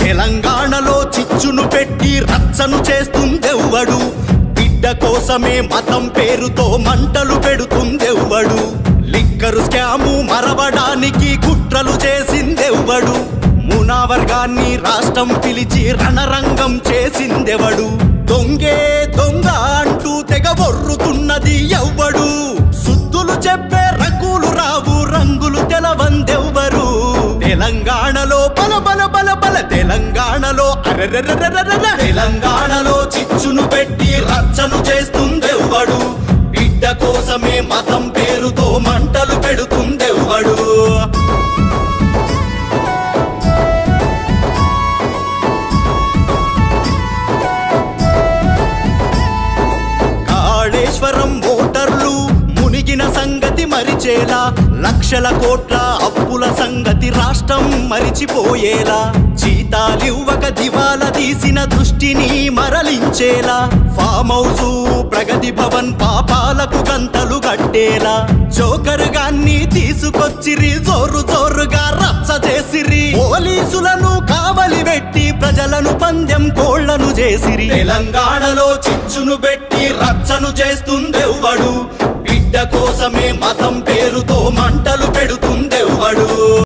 తెలంగాణలో చిచ్చును పెట్టి రచ్చను చేస్తుందెవ్వడు బిడ్డ కోసమే మతం పేరుతో మంటలు పెడుతుందెవ్వడు లిక్కరు స్కాము మరవడానికి కుట్రలు చేసిందెవ్వడు మునా వర్గాన్ని రాష్ట్రం పిలిచి రణరంగం చేసిందెవడు దొంగే దొంగ అంటూ తెగ బొర్రుతున్నది ఎవ్వడు సుద్దులు చెప్పే రంగులు రావు రంగులు తెలవందెవ్వరు తెలంగాణలో బల బల బల బల తెలంగాణలో అరెరెరెరెరెరె. తెలంగాణలో చిచ్చును పెట్టి రచ్చను చేస్తుందెవ్వడు బిడ్డ కోసమే మతం పేరుతో మంటలు పెడుతుందెవ్వడు కాళేశ్వరం మోటార్లు మునిగిన సంగతి మరిచేలా లక్షల కోట్ల అప్పుల సంగతి రాష్ట్రం మరిచిపోయేలా జీతాలివ్వక దివాల తీసిన దృష్టిని మరలించేలా ఫామ్ హౌస్ ప్రగతి భవన్ పాపాలకు గంతలు కట్టేలా జోకర్ గాన్ని తీసుకొచ్చిరి జోరు జోరుగా రచ్చ చేసిరి పోలీసులను కావలి పెట్టి ప్రజలను పందెం కోళ్లను చేసిరి తెలంగాణలో చిచ్చును పెట్టి రచ్చను చేస్తుందెవ్వడు బిడ్డ కోసమే మతం పేరుతో మంటలు పెడుతుందెవ్వడు